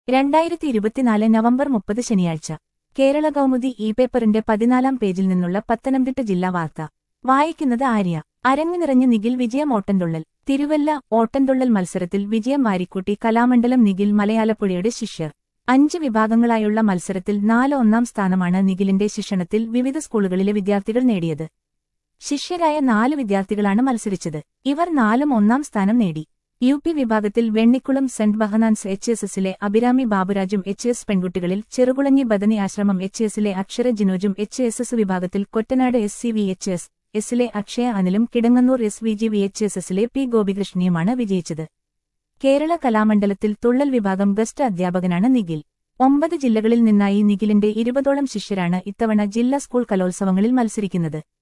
രണ്ടായിരത്തി ഇരുപത്തിനാല് നവംബർ മുപ്പത് ശനിയാഴ്ച കേരള കൗമുദി ഇ പേപ്പറിന്റെ പതിനാലാം പേജിൽ നിന്നുള്ള പത്തനംതിട്ട ജില്ലാ വാർത്ത വായിക്കുന്നത് ആര്യ അരങ്ങു നിറഞ്ഞ് നിഖിൽ വിജയം ഓട്ടൻതുള്ളൽ തിരുവല്ല ഓട്ടൻതുള്ളൽ മത്സരത്തിൽ വിജയം വാരിക്കൂട്ടി കലാമണ്ഡലം നിഖിൽ മലയാളപ്പുഴയുടെ ശിഷ്യർ അഞ്ച് വിഭാഗങ്ങളായുള്ള മത്സരത്തിൽ നാല് ഒന്നാം സ്ഥാനമാണ് നിഖിലിന്റെ ശിക്ഷണത്തിൽ വിവിധ സ്കൂളുകളിലെ വിദ്യാർത്ഥികൾ നേടിയത് ശിഷ്യരായ നാല് വിദ്യാർത്ഥികളാണ് മത്സരിച്ചത് ഇവർ നാലും ഒന്നാം സ്ഥാനം നേടി യു പി വിഭാഗത്തിൽ Vennikulam Saint Behanan's H S എസിലെ അഭിരാമി ബാബുരാജും എച്ച് എസ് പെൺകുട്ടികളിൽ ചെറുകുളഞ്ഞി ബദനി ആശ്രമം എച്ച് എസിലെ അക്ഷര ജിനോജും എച്ച് എസ് എസ് വിഭാഗത്തിൽ Kottanad S C V H S എസിലെ അക്ഷയ അനിലും Kidangannur S V G V H S എസിലെ പി ഗോപികൃഷ്ണയുമാണ് വിജയിച്ചത് കേരള കലാമണ്ഡലത്തിൽ തുള്ളൽ വിഭാഗം ഗസ്റ്റ് അധ്യാപകനാണ് നിഖിൽ ഒമ്പത് ജില്ലകളിൽ നിന്നായി നിഖിലിന്റെ ഇരുപതോളം ശിഷ്യരാണ് ഇത്തവണ ജില്ലാ സ്കൂൾ കലോത്സവങ്ങളിൽ മത്സരിക്കുന്നത്